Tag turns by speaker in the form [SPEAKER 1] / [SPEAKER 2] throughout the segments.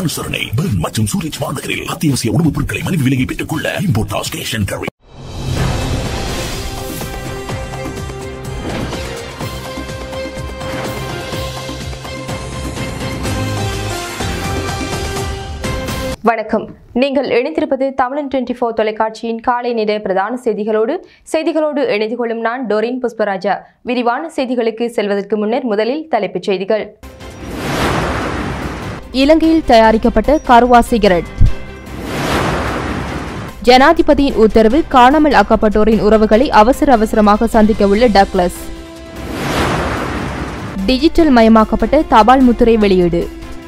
[SPEAKER 1] அனுசரணை பெர்ன் மற்றும் சூரிச் மாநகரில் அத்தியாவசிய உணவுப் பொருட்களை மலிவு விலையை பெற்றுக் கொள்ள இம்போர்டாஸ் கேஷ் அண்ட் கேரி
[SPEAKER 2] வணக்கம் நீங்கள் இணைந்திருப்பது தமிழன் டுவெண்டி ஃபோர் தொலைக்காட்சியின் காலை நேர பிரதான செய்திகளோடு செய்திகளோடு இணைந்து கொள்ளும் நான் டொரின் புஷ்பராஜா விரிவான செய்திகளுக்கு செல்வதற்கு முன்னர் முதலில் தலைப்புச் செய்திகள்
[SPEAKER 3] இலங்கையில் தயாரிக்கப்பட்ட கருவா சிகரெட் ஜனாதிபதியின் உத்தரவு காணாமல் ஆக்கப்பட்டோரின் உறவுகளை அவசர அவசரமாக சந்திக்க உள்ள டக்ளஸ் டிஜிட்டல் மயமாக்கப்பட்ட தபால் முத்திரை வெளியீடு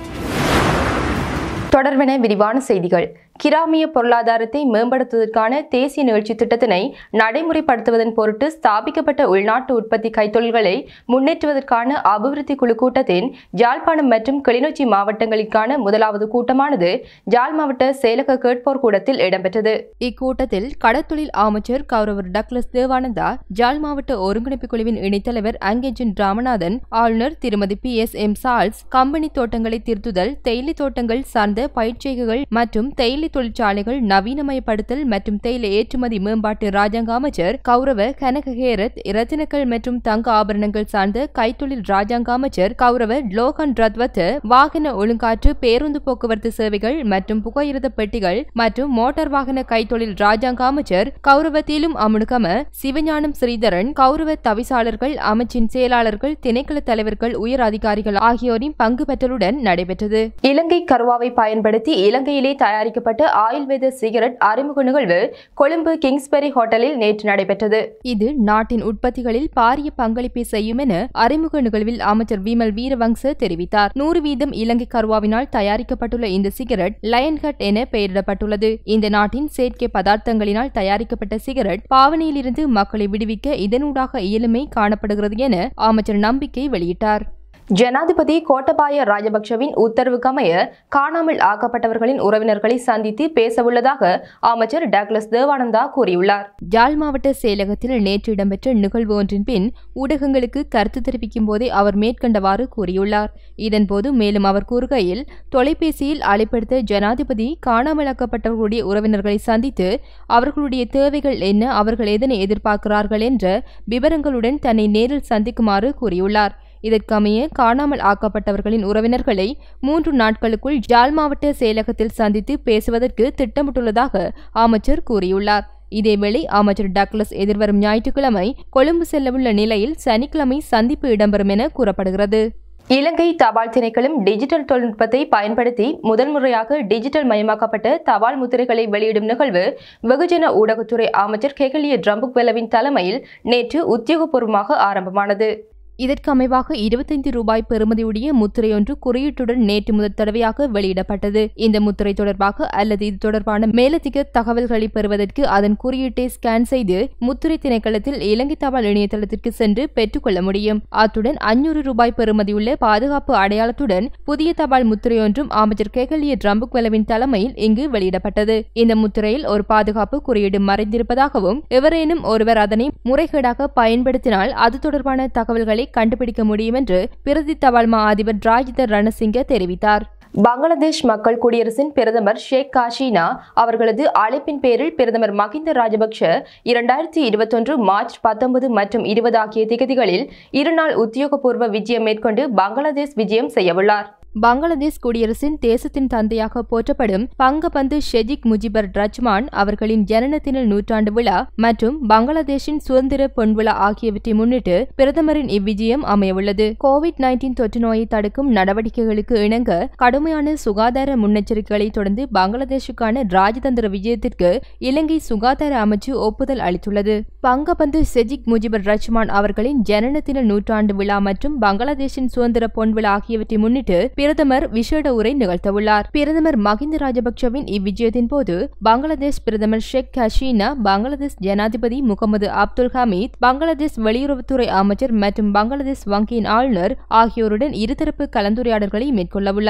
[SPEAKER 2] தொடர்பென விரிவான செய்திகள் கிராமிய பொருளாதாரத்தை மேம்படுத்துவதற்கான தேசிய நிகழ்ச்சி திட்டத்தினை நடைமுறைப்படுத்துவதன் பொருட்டு ஸ்தாபிக்கப்பட்ட உள்நாட்டு உற்பத்தி கைத்தொழில்களை முன்னேற்றுவதற்கான அபிவிருத்தி குழு கூட்டத்தின் ஜாழ்ப்பாணம் மற்றும் கிளிநொச்சி மாவட்டங்களுக்கான முதலாவது கூட்டமானது ஜாழ் மாவட்ட செயலக கேட்போர் கூடத்தில் இடம்பெற்றது
[SPEAKER 3] இக்கூட்டத்தில் கடத்தொழில் அமைச்சர் கௌரவர் டக்ளஸ் தேவானந்தா ஜாழ் மாவட்ட ஒருங்கிணைப்பு குழுவின் இணைத்தலைவர் அங்கேஜன் ராமநாதன் ஆளுநர் திருமதி P S M Charles company தோட்டங்களை திருத்துதல் தேயிலை தோட்டங்கள் சார்ந்த பயிற்சிகைகள் மற்றும் தேயிலை தொழிற்சாலைகள் நவீனமயப்படுத்தல் மற்றும் தேயிலை ஏற்றுமதி மேம்பாட்டு ராஜாங்க அமைச்சர் கௌரவ கனக ஹேரத் இரத்தினக்கள் மற்றும் தங்க ஆபரணங்கள் சார்ந்த கைத்தொழில் ராஜாங்க அமைச்சர் கௌரவ லோகன் ரத்வத் வாகன ஒழுங்காற்று பேருந்து போக்குவரத்து சேவைகள் மற்றும் புகையிரத பெட்டிகள் மற்றும் மோட்டார் வாகன கைத்தொழில் ராஜாங்க அமைச்சர் கௌரவ தீலும் அமுனுகம சிவஞானம் ஸ்ரீதரன் கௌரவ தவிசாளர்கள் அமைச்சின் செயலாளர்கள் திணைக்கள தலைவர்கள் உயர் அதிகாரிகள் ஆகியோரின் பங்கு பெற்றலுடன் நடைபெற்றது
[SPEAKER 2] இலங்கை கருவாவை பயன்படுத்தி இலங்கையிலே தயாரிக்கப்பட்ட ஆயுர்வேத சிகரெட் அறிமுக நிகழ்வு கொழும்பு கிங்ஸ்பெரி ஹோட்டலில் நேற்று நடைபெற்றது
[SPEAKER 3] இது நாட்டின் உற்பத்திகளில் பாரிய பங்களிப்பை செய்யும் என அறிமுக நிகழ்வில் அமைச்சர் விமல் வீரவங்ச தெரிவித்தார் நூறு வீதம் இலங்கை கருவாவினால் தயாரிக்கப்பட்டுள்ள இந்த சிகரெட் லயன்கட் என பெயரிடப்பட்டுள்ளது இந்த நாட்டின் செயற்கை பதார்த்தங்களினால் தயாரிக்கப்பட்ட சிகரெட் பாவனையிலிருந்து மக்களை விடுவிக்க இதனூடாக இயலுமை காணப்படுகிறது என அமைச்சர் நம்பிக்கை வெளியிட்டார்
[SPEAKER 2] ஜனாதிபதி கோட்டபாய ராஜபக்ஷவின் உத்தரவுக்கமைய காணாமல் ஆக்கப்பட்டவர்களின் உறவினர்களை சந்தித்து பேசவுள்ளதாக அமைச்சர் டாக்லஸ் தேவானந்தா கூறியுள்ளார்
[SPEAKER 3] ஜாழ் மாவட்ட செயலகத்தில் நேற்று இடம்பெற்ற நிகழ்வு ஒன்றின் பின் ஊடகங்களுக்கு கருத்து தெரிவிக்கும் போதே அவர் மேற்கண்டவாறு கூறியுள்ளார் இதன்போது மேலும் அவர் கூறுகையில் தொலைபேசியில் அழைப்படுத்த ஜனாதிபதி காணாமலாக்கப்பட்டவர்களுடைய உறவினர்களை சந்தித்து அவர்களுடைய தேவைகள் என்ன அவர்கள் எதனை எதிர்பார்க்கிறார்கள் என்ற விவரங்களுடன் தன்னை நேரில் சந்திக்குமாறு கூறியுள்ளார் இதற்கமைய காணாமல் ஆக்கப்பட்டவர்களின் உறவினர்களை மூன்று நாட்களுக்குள் ஜாழ் மாவட்ட செயலகத்தில் சந்தித்து பேசுவதற்கு திட்டமிட்டுள்ளதாக அமைச்சர் கூறியுள்ளார் இதேவேளை அமைச்சர் டக்ளஸ் எதிர்வரும் ஞாயிற்றுக்கிழமை கொழும்பு செல்லவுள்ள நிலையில் சனிக்கிழமை சந்திப்பு இடம்பெறும் என கூறப்படுகிறது
[SPEAKER 2] இலங்கை தபால் திணைக்களம் டிஜிட்டல் தொழில்நுட்பத்தை பயன்படுத்தி முதல் முறையாக டிஜிட்டல் மயமாக்கப்பட்ட தபால் முத்திரைகளை வெளியிடும் நிகழ்வு வெகுஜன ஊடகத்துறை அமைச்சர் கெகலிய ட்ரம்புக் வெலவின் தலைமையில் நேற்று உத்தியோகபூர்வமாக ஆரம்பமானது
[SPEAKER 3] இதற்கு அமைவாக இருபத்தைந்து ரூபாய் பெறுமதியுடைய முத்திரையொன்று குறியீட்டுடன் நேற்று முதல் தடவையாக வெளியிடப்பட்டது இந்த முத்திரை தொடர்பாக அல்லது இது தொடர்பான மேலதிக தகவல்களை பெறுவதற்கு அதன் குறியீட்டை ஸ்கேன் செய்து முத்திரை திணைக்களத்தில் இலங்கை தபால் இணையதளத்திற்கு சென்று பெற்றுக்கொள்ள முடியும் அத்துடன் அஞ்சூறு ரூபாய் பெறுமதியுள்ள பாதுகாப்பு அடையாளத்துடன் புதிய தபால் முத்திரையொன்றும் அமைச்சர் கேகலிய ட்ரம்புக்வெலவின் தலைமையில் இங்கு வெளியிடப்பட்டது இந்த முத்திரையில் ஒரு பாதுகாப்பு குறியீடு மறைந்திருப்பதாகவும் எவரேனும் ஒருவர் அதனை முறைகேடாக பயன்படுத்தினால் அது தொடர்பான தகவல்களை கண்டுபிடிக்க முடியும் என்று பிரதி தபால் மா அதிபர் ராஜித ரணசிங்க தெரிவித்தார்
[SPEAKER 2] பங்களாதேஷ் மக்கள் குடியரசின் பிரதமர் ஷேக் காஷினா அவர்களது அழைப்பின் பேரில் பிரதமர் மகிந்த ராஜபக்ஷ இரண்டாயிரத்தி இருபத்தொன்று மார்ச் பத்தொன்பது மற்றும் இருபது ஆகிய திகதிகளில் இருநாள் உத்தியோகபூர்வ விஜயம் மேற்கொண்டு பங்களாதேஷ் விஜயம் செய்யவுள்ளார்
[SPEAKER 3] பங்களாதேஷ் குடியரசின் தேசத்தின் தந்தையாக போற்றப்படும் பங்கபந்து ஷெஜிக் முஜிபர் ரஜ்மான் அவர்களின் ஜனனத்தின நூற்றாண்டு விழா மற்றும் பங்களாதேஷின் சுதந்திர பொன்விழா ஆகியவற்றை முன்னிட்டு பிரதமரின் இவ்விஜயம் அமையவுள்ளது கோவிட் நைன்டீன் தொற்று நோயை தடுக்கும் நடவடிக்கைகளுக்கு இணங்க கடுமையான சுகாதார முன்னெச்சரிக்கைகளை தொடர்ந்து பங்களாதேஷுக்கான ராஜதந்திர விஜயத்திற்கு இலங்கை சுகாதார அமைச்சு ஒப்புதல் அளித்துள்ளது பங்கபந்து ஷெஜிக் முஜிபர் ரஜ்மான் அவர்களின் ஜனனத்தின நூற்றாண்டு விழா மற்றும் பங்களாதேஷின் சுதந்திர பொன்விழா ஆகியவற்றை முன்னிட்டு பிரதமர் விசேட உரை நிகழ்த்தவுள்ளார் பிரதமர் மகிந்த ராஜபக்சவின் இவ்விஜயத்தின் போது பங்களாதேஷ் பிரதமர் ஷேக் ஹசீனா பங்களாதேஷ் ஜனாதிபதி முகமது அப்துல் ஹமீத் பங்களாதேஷ் வெளியுறவுத்துறை அமைச்சர் மற்றும் பங்களாதேஷ் வங்கியின் ஆளுநர் ஆகியோருடன் இருதரப்பு கலந்துரையாடல்களை மேற்கொள்ளவுள்ளார்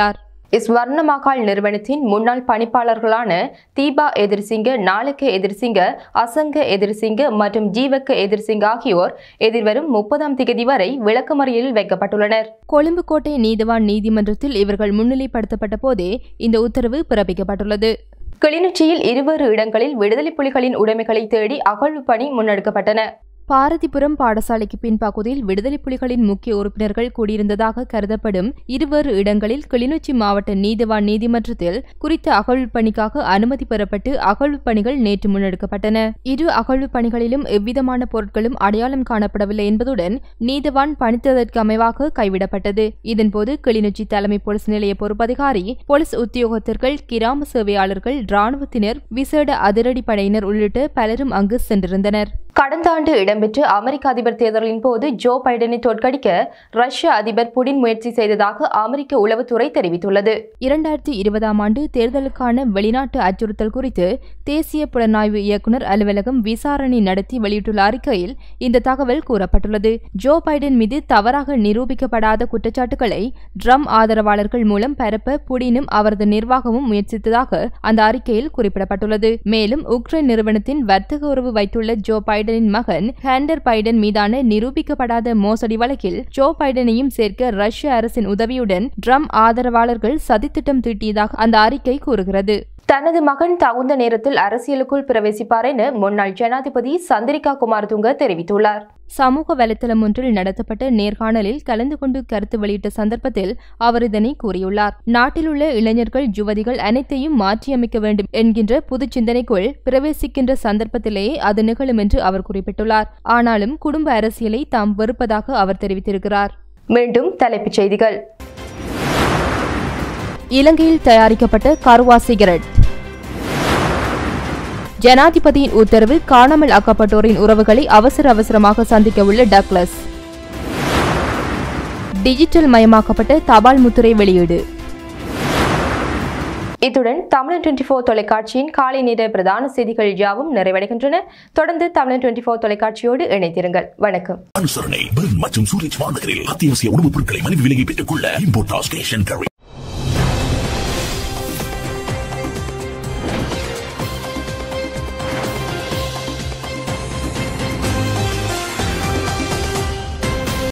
[SPEAKER 2] ஸ்வர்ணமாகாள் நிறுவனத்தின் முன்னாள் பணிப்பாளர்களான தீபா எதிர்சிங்க நாளக்க எதிர்சிங்க அசங்க எதிர்சிங்க மற்றும் ஜீவக்க எதிர்சிங்க ஆகியோர் எதிர்வரும் முப்பதாம் திகதி வரை விளக்கமறியலில் வைக்கப்பட்டுள்ளனர்
[SPEAKER 3] கொழும்பு கோட்டை நீதிவான் நீதிமன்றத்தில் இவர்கள் முன்னிலைப்படுத்தப்பட்ட போதே இந்த உத்தரவு பிறப்பிக்கப்பட்டுள்ளது
[SPEAKER 2] கிளிநொச்சியில் இருவேறு இடங்களில் விடுதலை புலிகளின் உடைமைகளை தேடி அகழ்வு பணி முன்னெடுக்கப்பட்டன
[SPEAKER 3] பாரதிபுரம் பாடசாலைக்கு பின்பகுதியில் விடுதலை புலிகளின் முக்கிய உறுப்பினர்கள் கூடியிருந்ததாக கருதப்படும் இருவேறு இடங்களில் கிளிநொச்சி மாவட்ட நீதிவான் நீதிமன்றத்தில் குறித்த அகழ்வு பணிக்காக அனுமதி பெறப்பட்டு அகழ்வு பணிகள் நேற்று முன்னெடுக்கப்பட்டன இரு அகழ்வு பணிகளிலும் எவ்விதமான பொருட்களும் அடையாளம் காணப்படவில்லை என்பதுடன் நீதிவான் பணித்ததற்கு அமைவாக கைவிடப்பட்டது இதன்போது கிளிநொச்சி தலைமை போலீஸ் நிலைய பொறுப்பதிகாரி போலீஸ் உத்தியோகத்தர்கள் கிராம சேவையாளர்கள் ராணுவத்தினர் விசேட அதிரடி படையினர் உள்ளிட்ட பலரும் அங்கு சென்றிருந்தனர்
[SPEAKER 2] கடந்த ஆண்டு இடம்பெற்ற அமெரிக்க அதிபர் தேர்தலின் போது ஜோ பைடனை தோற்கடிக்க ரஷ்ய அதிபர் புடின் முயற்சி செய்ததாக அமெரிக்க உளவுத்துறை தெரிவித்துள்ளது
[SPEAKER 3] இரண்டாயிரத்தி இருபதாம் ஆண்டு தேர்தலுக்கான வெளிநாட்டு அச்சுறுத்தல் குறித்து தேசிய புலனாய்வு இயக்குநர் அலுவலகம் விசாரணை நடத்தி வெளியிட்டுள்ள அறிக்கையில் இந்த தகவல் கூறப்பட்டுள்ளது ஜோ பைடன் மீது தவறாக நிரூபிக்கப்படாத குற்றச்சாட்டுகளை ட்ரம் ஆதரவாளர்கள் மூலம் பரப்ப புடினும் அவரது நிர்வாகமும் முயற்சித்ததாக அந்த அறிக்கையில் குறிப்பிடப்பட்டுள்ளது மேலும் உக்ரைன் நிறுவனத்தின் வர்த்தக உறவு வைத்துள்ள ஜோ பைடனின் மகன் ஹேண்டர் பைடன் மீதான நிரூபிக்கப்படாத மோசடி வழக்கில் ஜோ பைடனையும் சேர்க்க ரஷ்ய அரசின் உதவியுடன் ட்ரம் ஆதரவாளர்கள் சதித்திட்டம் தீட்டியதாக அந்த அறிக்கை கூறுகிறது
[SPEAKER 2] தனது மகன் தகுந்த நேரத்தில் அரசியலுக்குள் பிரவேசிப்பார் என முன்னாள் ஜனாதிபதி சந்திரிகா குமாரதுங்க தெரிவித்துள்ளார்
[SPEAKER 3] சமூக வலைத்தளம் ஒன்றில் நடத்தப்பட்ட நேர்காணலில் கலந்து கொண்டு கருத்து வெளியிட்ட சந்தர்ப்பத்தில் அவர் இதனை கூறியுள்ளார் நாட்டில் உள்ள இளைஞர்கள் யுவதிகள் அனைத்தையும் மாற்றியமைக்க வேண்டும் என்கின்ற புது சிந்தனைக்குள் பிரவேசிக்கின்ற சந்தர்ப்பத்திலேயே அது நிகழும் என்று அவர் குறிப்பிட்டுள்ளார் ஆனாலும் குடும்ப அரசியலை தாம் வெறுப்பதாக அவர் தெரிவித்திருக்கிறார்
[SPEAKER 2] மீண்டும் தலைப்புச் செய்திகள்
[SPEAKER 3] இலங்கையில் தயாரிக்கப்பட்ட கருவா சிகரெட் ஜனாதிபதியின் உத்தரவு காணாமல் ஆக்கப்பட்டோரின் உறவுகளை அவசர அவசரமாக சந்திக்க உள்ள டக்ளஸ் டிஜிட்டல் மயமாக்கப்பட்ட தபால் முத்திரை வெளியீடு
[SPEAKER 2] இத்துடன் தமிழன் டுவெண்டி ஃபோர் தொலைக்காட்சியின் காலை நேர பிரதான செய்திகள் யாவும் நிறைவடைகின்றன தொடர்ந்து தமிழன் டுவெண்டி ஃபோர் தொலைக்காட்சியோடு இணைத்திருங்கள் வணக்கம்
[SPEAKER 1] அனுசரணை பெர்ன் மற்றும் சூரிச் வானகரில் அத்தியாவசிய உணவுப் பொருட்களை மலிவு விலையை பெற்றுக் கொள்ள இம்போர்ட் ஸ்டேஷன்